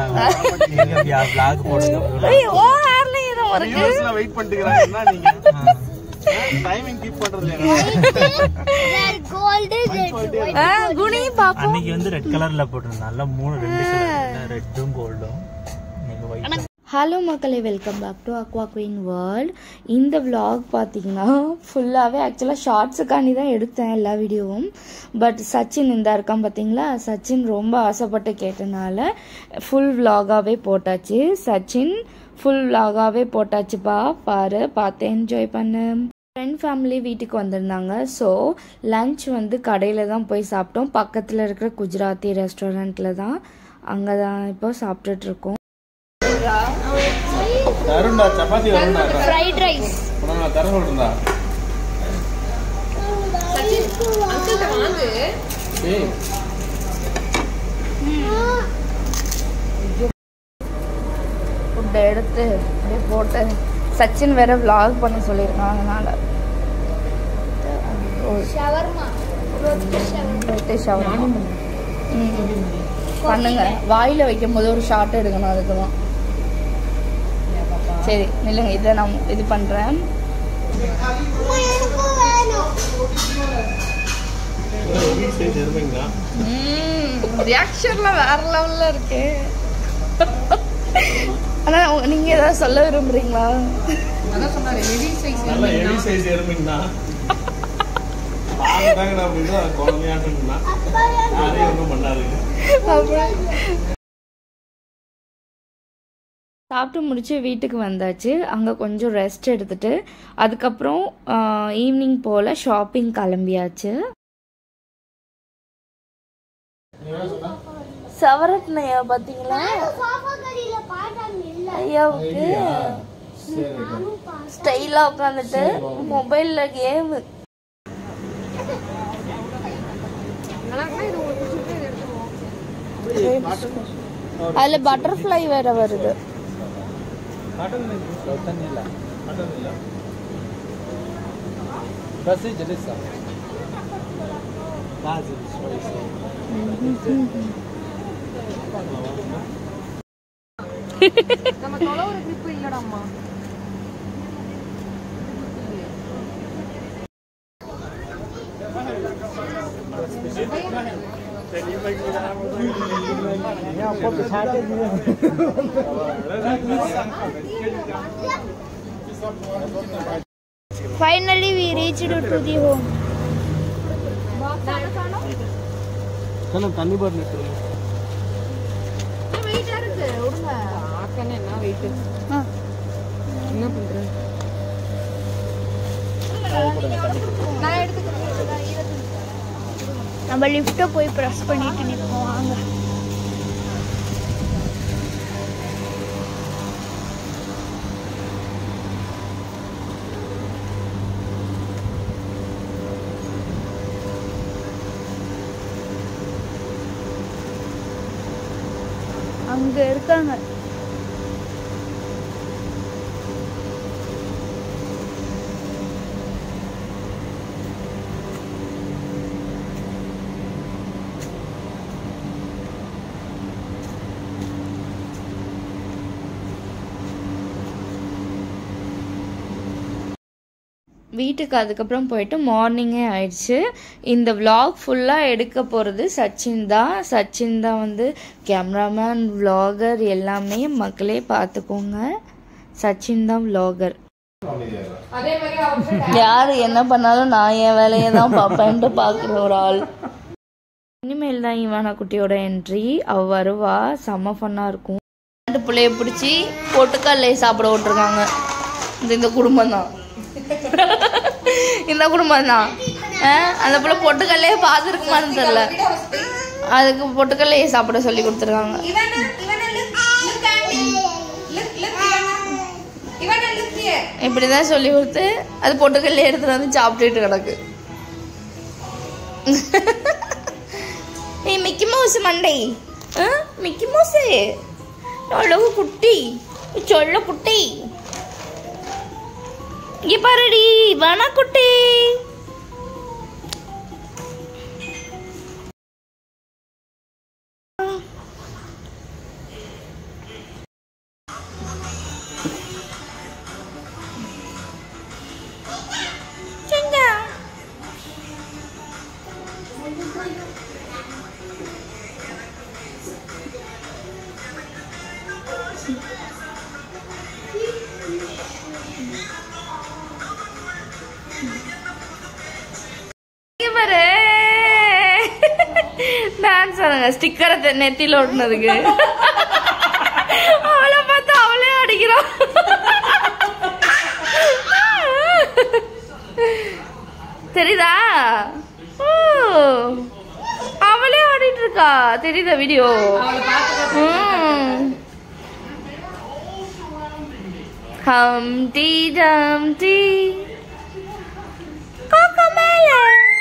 நீங்க vlog போடுங்க ஏய், ஓ ஹேர்ல ஏதோ இருக்கு வியூவர்ஸ்லாம் வெயிட் பண்ணிட்டுக்கிறாங்க என்ன நீங்க டைமிங் கீப் பண்றது கோல்டு ரெட் ஆ, குனி பாப்போம் அன்னைக்கு வந்து ரெட் கலர்ல போட்டிருந்தால மூணு ரெண்டு கலர் ரெட்டும் கோல்டும் நீங்க ஒயிட் ஹலோ மக்களே welcome back to Aqua Queen World இந்த vlog பார்த்தீங்கன்னா ஃபுல்லாகவே ஆக்சுவலாக ஷார்ட்ஸுக்காண்டி தான் எடுத்தேன் எல்லா வீடியோவும் பட் சச்சின் இந்த இருக்கான் பார்த்தீங்களா சச்சின் ரொம்ப ஆசைப்பட்டு கேட்டனால ஃபுல் vlog-ஆவே போட்டாச்சு சச்சின் ஃபுல் vlog-ஆவே போட்டாச்சுப்பா பாரு பார்த்து என்ஜாய் பண்ணு ஃப்ரெண்ட் ஃபேமிலி வீட்டுக்கு வந்திருந்தாங்க ஸோ லஞ்ச் வந்து கடையில் தான் போய் சாப்பிட்டோம் பக்கத்தில் இருக்கிற குஜராத்தி ரெஸ்டாரண்ட்டில் தான் அங்கே தான் இப்போ சாப்பிட்டுட்டு இருக்கோம் தருண்டா சப்பாத்தி வருண்டா ஃப்ரைட் ரைஸ் உடனே தர சொல்றா ஏய் ஃபுட்டை எடுத்து அப்படியே போட்டு சச்சின் வேற vlog பண்ண சொல்லியிருக்கான் அதனால ஷவர்மா ரொட்டி ஷவர்மா ரொட்டி ஷவர்மா ம். பண்ணுங்க வாயில வைக்கும் போது ஒரு ஷார்ட் எடுக்கணும் அதுக்கு தான் சரி நில்லுங்க இதை நான் இது பண்றேன் எனக்கு வேணும் சரி இருப்பீங்களா ரியாக்ஷன்ல வேற லெவல்ல இருக்கு ஆனா உங்க- நீங்க ஏதாவது சொல்ல விரும்புறீங்களா நல்ல ஹெவி சைஸ் எருமைங்கண்ணா பார்க்கறாங்கடா அப்படின்னா குழந்தையாட்டுங்கண்ணா யாரையும் ஒன்றும் பண்ணாதுங்க அப்புறம் சாப்பிட்டு முடிச்சு வீட்டுக்கு வந்தாச்சு அங்கே கொஞ்சம் ரெஸ்ட் எடுத்துட்டு அதுக்கப்புறம் ஈவினிங் போல் ஷாப்பிங் கிளம்பியாச்சு சவரத்னையா பார்த்தீங்களா பாப்பா கடையில பாட்டாங்க இல்ல ஐயாவுக்கு ஸ்டைலாக உட்காந்துட்டு மொபைலில் கேமு அதில் பட்டர்ஃப்ளை வேற வருது बस जलिसा Basil spicy. Finally, we reached to the home. கண்ணா தண்ணி பாட்டில் எடுத்துருங்க நம்ம லிஃப்ட்டை போய் ப்ரெஸ் பண்ணிட்டு நிற்போம் வாங்க அங்க இருக்காங்க வீட்டுக்கு அதுக்கப்புறம் போயிட்டு மார்னிங்கே ஆயிடுச்சு இந்த vlog ஃபுல்லாக எடுக்க போகிறது சச்சின் தான் சச்சின் தான் வந்து கேமராமேன் vlogger எல்லாமே மக்களே பார்த்துக்கோங்க சச்சின் தான் vlogger யார் என்ன பண்ணாலும் நான் என் வேலையை தான் பார்ப்பேன்ட்டு பார்க்குற ஒரு ஆள் இனிமேல் தான் இவானா குட்டியோட என்ட்ரி அவ வருவா செம்ம ஃபன்னாக இருக்கும் ரெண்டு பிள்ளைய பிடிச்சி பொட்டுக்கல்லையை சாப்பிட விட்டுருக்காங்க இந்த இந்த குடும்பம் தான் இந்த குடும்பம் தான் அந்த பிள்ளை பொட்டுக்கல்லையே பார்த்துருக்குமான்னு தெரியல அதுக்கு பொட்டுக்கல்லையே சாப்பிட சொல்லி கொடுத்துருக்காங்க இப்படிதான் சொல்லி கொடுத்து அது பொட்டுக்கல்ல எடுத்துட்டு வந்து சாப்பிட்டுட்டு கிடக்கு ஏய் மிக்கி மவுஸ் மண்டை ஆ? மிக்கி மவுஸ் அழகு குட்டி சொல்ல குட்டி இங்க பாருடி வன குட்டி இங்க பாரு டான்ஸ் ஆடுங்க ஸ்டிக்கரை நெத்தியில் ஓட்டுனதுக்கு அவளை பார்த்து அவளே அடிக்கிறான் தெரியுதா ஓ, அவளே ஆடிட்டு இருக்கா தெரியுதா வீடியோ ஹம்டி டம்டி கோகோமேல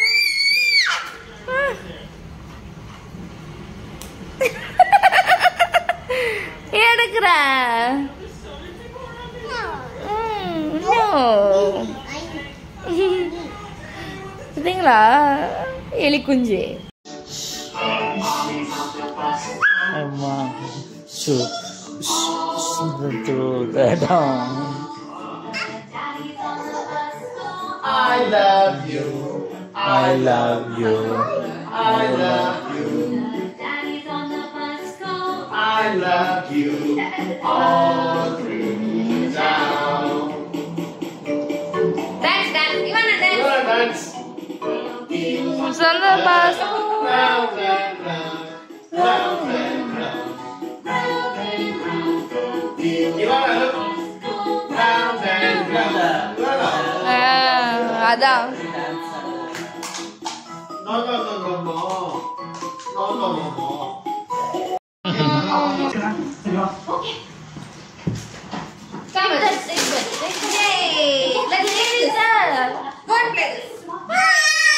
எடுக்கிற பார்த்தீங்களா எலி குஞ்சு அம்மா shoe through the down. I love you. I love you. I love you. I love you. All through down. Dance dance இவன் You wanna dance? சொந்த boss Round and round. Round and round. You wanna look? Round and round. You wanna? அதான் No, no, no, no, no. No, no, no, no. Come on, let's take it. Let's play. Let's play this. Go and play this.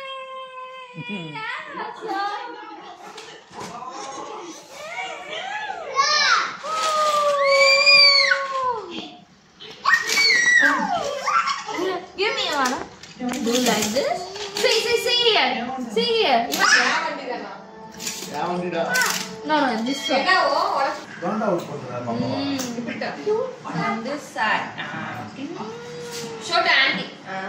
Give me one. Do like this. See, see, see here. See here. யாவண்டிடா No, no, this side. தோண்டா out போட்டுறாரு On this side. Show to auntie.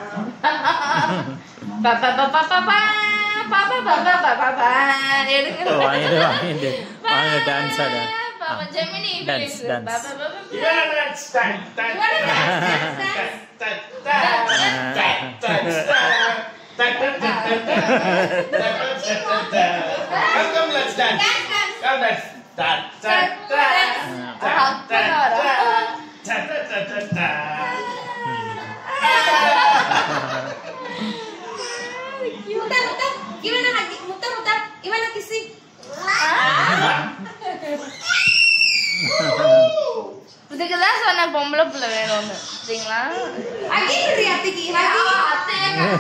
ba ba ba ba ba ba ba ba ba ba ba ba ba எடுங்க வாங்கிட்டு வாங்கிட்டு வாங்க dance ஆட பாப்பா Gemini Dance, dance. ba ba ba ba You wanna dance? Dance, dance, dance, dance, dance, dance, dance, dance. Come, come, let's dance. Come, dance. Dance, dance, dance, dance, dance, dance, dance, dance. முத்த முத்த இவன ஹக்கி முத்த முத்த இவன கிசி இதுக்கு தான் சொன்னேன் பொம்பளை பிள்ளை வேணும்னு சரிங்களா அகி குடி அத்திக்கு அகி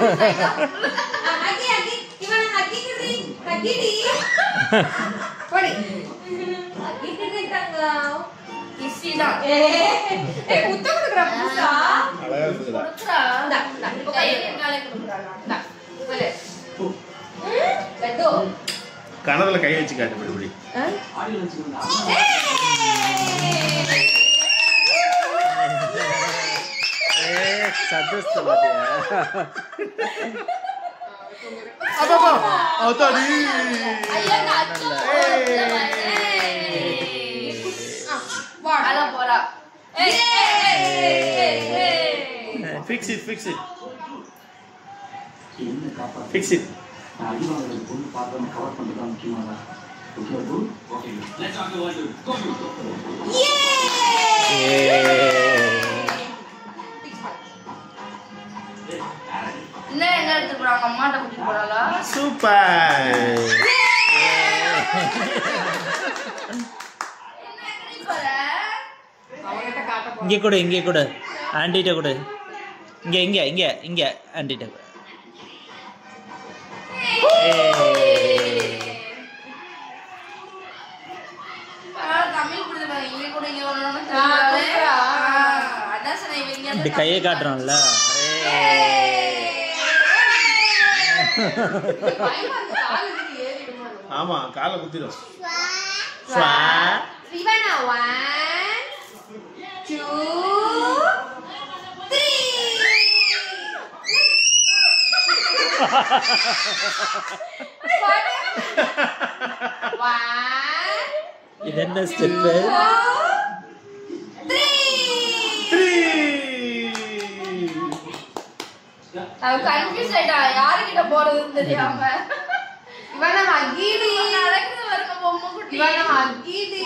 அகி அகி இவன அகி குடி அகிடி போடி அகி குடி தங்கம் கிசி தான் ஏ ஏ முத்த குடுக்குற புதுசா அழகா இருக்குதுடா. கொடுக்குறா இந்தா, இந்தா, இப்ப கை கையை எங்காலே கொடுக்குறாங்க இந்தா, சொல்லு. லட்டு. கனவுல கை வச்சு காட்டு இப்படி சத்தஸ்து பாத்தியா அப்பா அத்தாடி ஐயா அச்சோ அத போறா ஏய் ஏய் ஏய் fix it fix it fix it இன்னும் எங்க எடுத்து போறாங்க அம்மாட்ட கூட்டிட்டு போறாளா சூப்பர் அவன்கிட்ட காட்ட போ. இங்கே கொடு இங்கே கொடு ஆண்டிகிட்ட கொடு இங்கே இங்கே இங்கே இங்கே ஆண்டிகிட்ட கொடு தமிழ் கொடுத்துருப்பாங்க இங்க கூட இங்க வரணும்னு ஆ, கொடுக்குறா. அதான் சொன்னேன் இவங்க இப்படி கையை காட்டுறோம்ல பயமா இருக்கு, கால் இதுக்கு ஏறிடுமோ. ஆமா காலை குத்திடும் இவனா one, two, three. One, இது என்ன ஸ்டெப்பு two, கன்ஃபியூஸ் ஆயிட்டா யாருக்கிட்ட போறதுன்னு தெரியாம இவன ஹக்கீடி நடக்குது பாருங்க பொம்மை குட்டி இவன ஹக்கீடி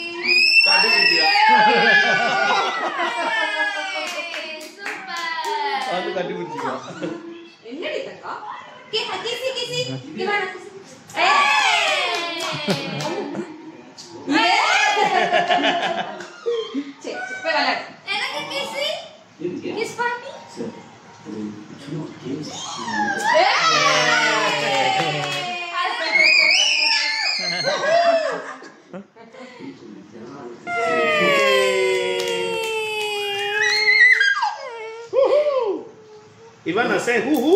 வந்து கட்டி பிடிச்சிக்கோ என்னடி தக்கா கே ஹக்கீசி கிசி இவன ஏய் சரி சரி போய் விளையாடு எனக்கு கிசி கிஸ் பண்ணி இவன் சே ஹூ ஹூ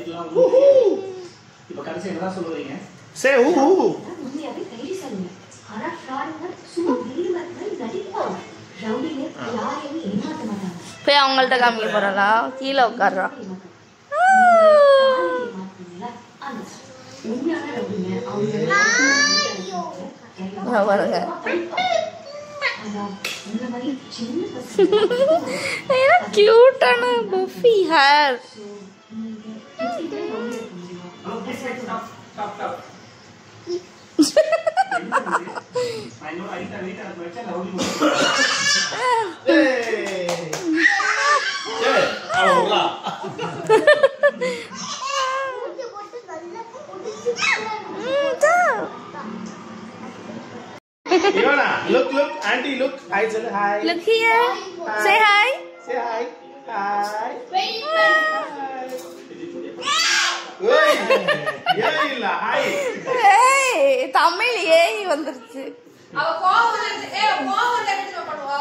இப்ப கடைசி என்னதான் சொல்லுவீங்க சே ஹூ ஹூ உண்மையாவே தைரியசாலிங்க ஆனா ஃப்ராடுங்க சும்மா வெளியில மாதிரி நடிப்பாங்க ரவுடிங்க யாரையும் ஏமாத்த மாட்டாங்க போய் அவங்கள்ட்ட காமிக்க போறா கீழே உட்கார்றா ஏமாத்துறீங்களா ஆனா உண்மையான ரவுடிங்க அவங்க பாருங்க அதான் இந்த மாதிரி சின்ன பசங்க கியூட்டான பஃபி ஹேர் நான் இன்னும் அடித்தா வெயிட் அது வச்சா லவ்லி அவ்வளோ இவனா look look aunty look hi சொல்லு hi look here say hi say hi hi ஓய் ஏய் இல்ல ஹாய் ஏய் தமிழ் ஏய் வந்துருச்சு அவ கோவம் வந்து ஏ கோவம் வந்து என்ன பண்ணுவா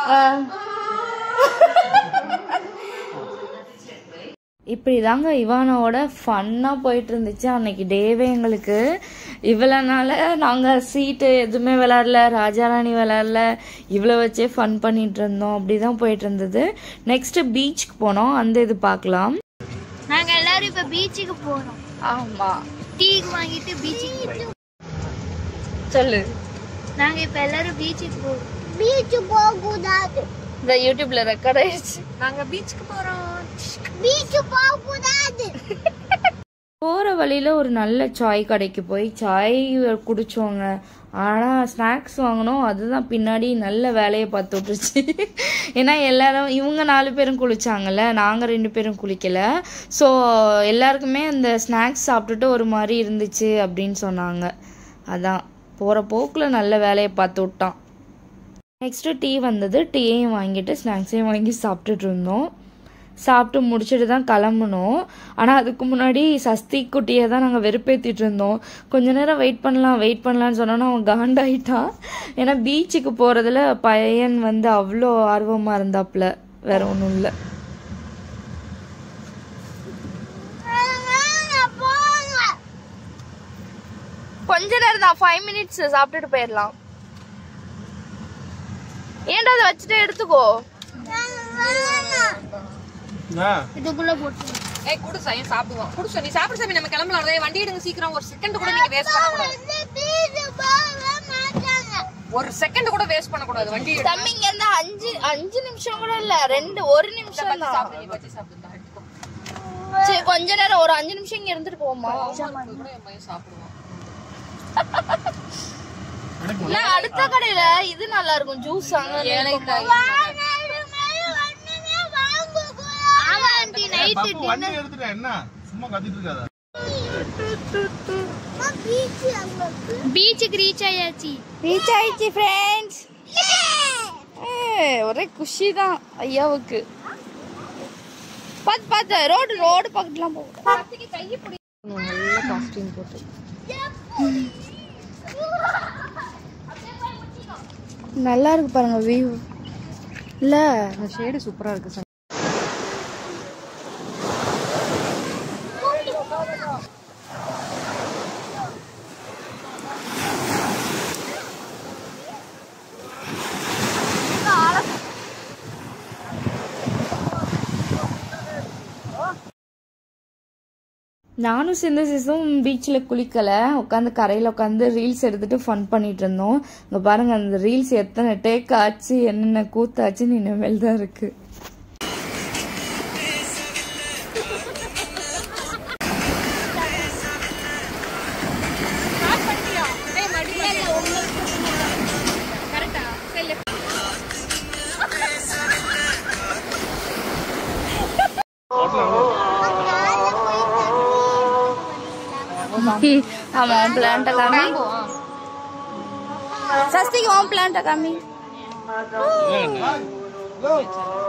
இப்படி தாங்க இவானோட ஃபன்னாக போயிட்டு இருந்துச்சு அன்னைக்கு டேவே எங்களுக்கு இவ்வளோ நாள் நாங்கள் சீட்டு எதுவுமே விளாட்ல ராஜாராணி விளாட்ல இவ்வளோ வச்சே ஃபன் பண்ணிட்டு இருந்தோம் அப்படி தான் போயிட்டு இருந்தது நெக்ஸ்ட் பீச்சுக்கு போனோம் அந்த இது பார்க்கலாம் நாங்க எல்லாரும் இப்ப பீச்சுக்கு போறோம் ஆமாம் டீ வாங்கிட்டு பீச்சுக்கு சொல்லு நாங்க இப்ப எல்லாரும் பீச்சுக்கு போறோம் பீச்சு போக கூடாது இந்த யூடியூப்ல ரெக்கார்ட் ஆயிடுச்சு நாங்க பீச்சுக்கு போறோம் பீச்சு போக கூடாது போகிற வழியில் ஒரு நல்ல சாய் கடைக்கு போய் சாய் குடிச்சோங்க ஆனால் ஸ்நாக்ஸ் வாங்கினோம் அதுதான் பின்னாடி நல்ல வேலையை பார்த்து விட்டுருச்சு ஏன்னா எல்லாரும் இவங்க நாலு பேரும் குளிச்சாங்கல்ல நாங்கள் ரெண்டு பேரும் குளிக்கல ஸோ எல்லாருக்குமே அந்த ஸ்நாக்ஸ் சாப்பிட்டுட்டு ஒரு மாதிரி இருந்துச்சு அப்படின்னு சொன்னாங்க அதான் போகிற போக்கில் நல்ல வேலையை பார்த்து விட்டான் நெக்ஸ்ட்டு டீ வந்தது டீயையும் வாங்கிட்டு ஸ்நாக்ஸையும் வாங்கி சாப்பிட்டுட்டு இருந்தோம் சாப்பிட்டு முடிச்சுட்டு தான் கிளம்புனோம் ஆனால் அதுக்கு முன்னாடி சஸ்தி குட்டியை தான் நாங்கள் வெறுப்பேற்றிட்டு இருந்தோம் கொஞ்ச நேரம் வெயிட் பண்ணலாம் வெயிட் பண்ணலான்னு சொன்னோன்னா அவன் காண்டாயிட்டான் ஏன்னா பீச்சுக்கு போகிறதுல பையன் வந்து அவ்வளோ ஆர்வமாக இருந்தாப்புல வேற ஒன்றும் இல்லை கொஞ்ச நேரம் தான் ஃபைவ் மினிட்ஸ் சாப்பிட்டுட்டு போயிடலாம் ஏன்டா அதை வச்சுட்டு எடுத்துக்கோ இதுக்குள்ள போட்டு ஏய் குடு சாயம் சாப்பிடுவோம் குடு சாமி சாப்பிடு சாமி நம்ம கிளம்பலாம் டேய், வண்டி எடுங்க சீக்கிரம் ஒரு செகண்ட் கூட நீங்க வேஸ்ட் பண்ண கூடாது ஒரு செகண்ட் கூட வேஸ்ட் பண்ண கூடாது வண்டி எடுங்க. தம்பி இங்க இருந்து அஞ்சு அஞ்சு நிமிஷம் கூட இல்ல ரெண்டு ஒரு நிமிஷம் தான் சாப்பிடு நீ வச்சு சாப்பிடு இந்தா, எடுத்துக்கோ. சரி கொஞ்ச நேரம் ஒரு அஞ்சு நிமிஷம் இங்க இருந்துட்டு போமா இது கூட என் பையன் சாப்பிடுவான் இல்ல அடுத்த கடையில இது நல்லா இருக்கும் ஜூஸ் அங்க ஏழைக்கு ஆமா ஆண்டி நைட்டு வண்டி எடுத்துட்டேன் என்ன சும்மா கத்திட்டு இருக்காத பீச்சுக்கு ரீச் ஆயாச்சு ரீச் ஆயிடுச்சு ஃப்ரெண்ட்ஸ் ஒரே குஷி தான் ஐயாவுக்கு பாத்து பாத்து ரோடு ரோடு பக்கத்துலாம் போகும் நல்ல காஸ்டியூம் போட்டு நல்லா இருக்கு பாருங்க வியூ இல்ல ஷேடு சூப்பரா இருக்கு சார் நானும் சிந்தசிஸும் பீச்சில் குளிக்கலை உட்காந்து கரையில் உட்காந்து ரீல்ஸ் எடுத்துட்டு ஃபன் பண்ணிட்டு இருந்தோம் இங்கே பாருங்க அந்த ரீல்ஸ் எத்தனை டேக் ஆச்சு என்னென்ன கூத்தாச்சுன்னு இனிமேல் தான் இருக்கு ஆமா உன் பிளான்ட்ட காமி சஸ்திக்கு உன் பிளான்ட்ட காமி